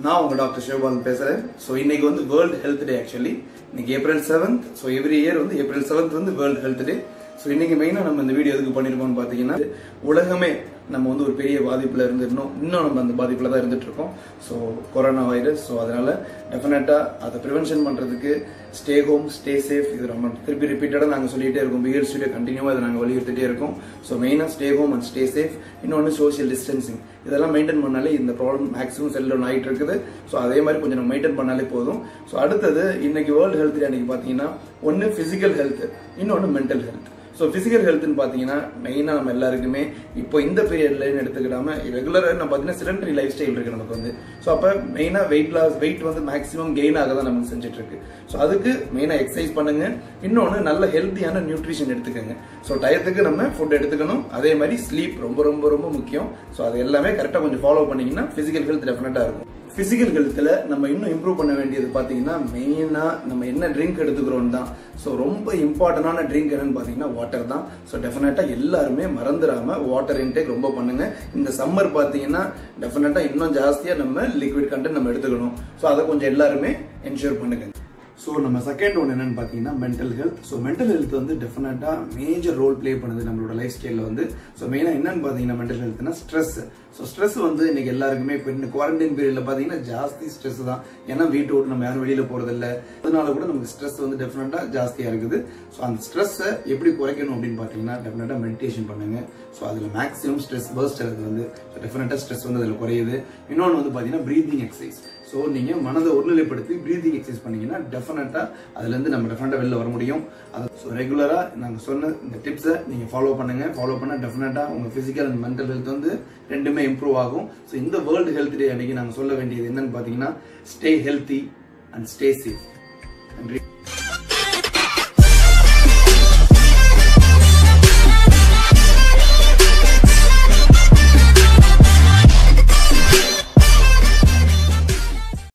நான் உங்க டாக்டர் சிவபாலன் பேசுறேன் ஸோ இன்னைக்கு வந்து வேர்ல்ட் ஹெல்த் டே ஆக்சுவலி இன்னைக்கு April seventh so every year வந்து ஏப்ரல் செவன்த் வந்து வேர்ல்ட் ஹெல்த் டே ஸோ இன்னைக்கு மெயினாக நம்ம இந்த வீடியோ எதுக்கு பண்ணியிருக்கோம்னு பார்த்தீங்கன்னா உலகமே நம்ம வந்து ஒரு பெரிய பாதிப்புல இருந்துருந்தோம் இன்னும் நம்ம அந்த பாதிப்புல தான் இருந்துட்டு இருக்கோம் ஸோ கொரோனா வைரஸ் ஸோ அதனால டெஃபினட்டா அதை ப்ரிவென்ஷன் பண்றதுக்கு ஸ்டே ஹோம் ஸ்டே சேஃப் இது ரொம்ப திருப்பி ரிப்பீட்டடாக நாங்கள் சொல்லிட்டே இருக்கோம் பிஹேர் ஸ்டுடியோ கண்டினியூவாக இதை நாங்கள் வலியுறுத்திட்டே இருக்கோம் ஸோ மெயினாக stay home and stay safe இன்னொன்று சோஷியல் டிஸ்டன்சிங் இதெல்லாம் மெயின்டைன் பண்ணாலே இந்த ப்ராப்ளம் மேக்ஸிமம் செல் டவுன் ஆகிட்டு இருக்குது ஸோ அதே மாதிரி கொஞ்சம் நம்ம மெயின்டைன் பண்ணாலே போதும் ஸோ அடுத்தது இன்னைக்கு வேர்ல்டு ஹெல்த் டே அன்னைக்கு பார்த்தீங்கன்னா ஒன்று ஃபிசிக்கல் ஹெல்த் இன்னொன்று மென்டல் ஹெல்த் ஸோ ஃபிசிக்கல் ஹெல்த்னு பார்த்தீங்கன்னா மெயினாக நம்ம எல்லாருக்குமே இப்போ இந்த பீரியட்லன்னு எடுத்துக்கிடாம ரெகுலராக நம்ம பார்த்தீங்கன்னா சிடென்டரி லைஃப் ஸ்டைல் இருக்கு நமக்கு வந்து ஸோ அப்போ மெயினாக வெயிட் லாஸ் வெயிட் வந்து மேக்ஸிமம் கெயின் ஆக தான் நமக்கு செஞ்சுட்டு இருக்கு ஸோ அதுக்கு மெயினாக எக்ஸசைஸ் பண்ணுங்க இன்னொன்று நல்ல ஹெல்த்தியான நியூட்ரிஷன் எடுத்துக்கோங்க ஸோ டயத்துக்கு நம்ம ஃபுட் எடுத்துக்கணும் அதே மாதிரி ஸ்லீப் ரொம்ப ரொம்ப ரொம்ப முக்கியம் ஸோ அது எல்லாமே கரெக்டாக கொஞ்சம் ஃபாலோ பண்ணீங்கன்னா ஃபிசிக்கல் ஹெல்த் டெஃபினட்டாக இருக்கும் ஃபிசிக்கல் ஹெல்த்தில் நம்ம இன்னும் இம்ப்ரூவ் பண்ண வேண்டியது பார்த்தீங்கன்னா மெயினாக நம்ம என்ன ட்ரிங்க் எடுத்துக்கிறோம் தான் ஸோ ரொம்ப இம்பார்ட்டண்டான ட்ரிங்க் என்னன்னு பார்த்தீங்கன்னா வாட்டர் தான் ஸோ டெஃபினட்டாக எல்லாருமே மறந்துடாம வாட்டர் இன்டேக் ரொம்ப பண்ணுங்க இந்த சம்மர் பார்த்தீங்கன்னா டெஃபினட்டாக இன்னும் ஜாஸ்தியாக நம்ம லிக்விட் கண்டென்ட் நம்ம எடுத்துக்கணும் ஸோ அதை கொஞ்சம் எல்லாருமே என்ஷூர் பண்ணுங்க ஸோ நம்ம செகண்ட் ஒன் என்னன்னு பார்த்தீங்கன்னா mental health so mental health வந்து டெஃபினட்டாக மேஜர் ரோல் ப்ளே பண்ணுது நம்மளோட லைஃப் ஸ்டைலில் வந்து ஸோ மெயினாக என்னன்னு பார்த்தீங்கன்னா மென்டல் ஹெல்த்னா ஸ்ட்ரெஸ் ஸோ ஸ்ட்ரெஸ் வந்து இன்னைக்கு எல்லாருக்குமே இப்போ இந்த குவாரண்டைன் பீரியடில் பார்த்தீங்கன்னா ஜாஸ்தி ஸ்ட்ரெஸ் தான் ஏன்னா வீட்டை விட்டு நம்ம யாரும் வெளியில் போகிறதில்ல அதனால கூட நமக்கு ஸ்ட்ரெஸ் வந்து டெஃபினட்டாக ஜாஸ்தியாக இருக்குது ஸோ அந்த ஸ்ட்ரெஸ்ஸை எப்படி குறைக்கணும் அப்படின்னு பார்த்தீங்கன்னா டெஃபினட்டாக மெடிடேஷன் பண்ணுங்க ஸோ அதில் மேக்ஸிமம் ஸ்ட்ரெஸ் பர்ஸ்ட் அது வந்து டெஃபினட்டாக ஸ்ட்ரெஸ் வந்து அதில் குறையுது இன்னொன்று வந்து பார்த்தீங்கன்னா ப்ரீதிங் எக்ஸசைஸ் ஸோ நீங்கள் மனதை ஒருநிலைப்படுத்தி ப்ரீதிங் எக்ஸசைஸ் பண்ணீங்கன்னா டெஃபினட்டாக அதுலேருந்து நம்ம டெஃபினட்டாக வெளில வர முடியும் அது ஸோ ரெகுலராக நாங்கள் சொன்ன இந்த டிப்ஸை நீங்கள் ஃபாலோ பண்ணுங்கள் ஃபாலோ பண்ணால் டெஃபினட்டாக உங்கள் ஃபிசிக்கல் அண்ட் மென்டல் ஹெல்த் வந்து ரெண்டுமே இம்ப்ரூவ் ஆகும் ஸோ இந்த வேர்ல்டு ஹெல்த் டே அன்னைக்கு நாங்கள் சொல்ல வேண்டியது என்னன்னு பார்த்தீங்கன்னா stay healthy and stay safe நன்றி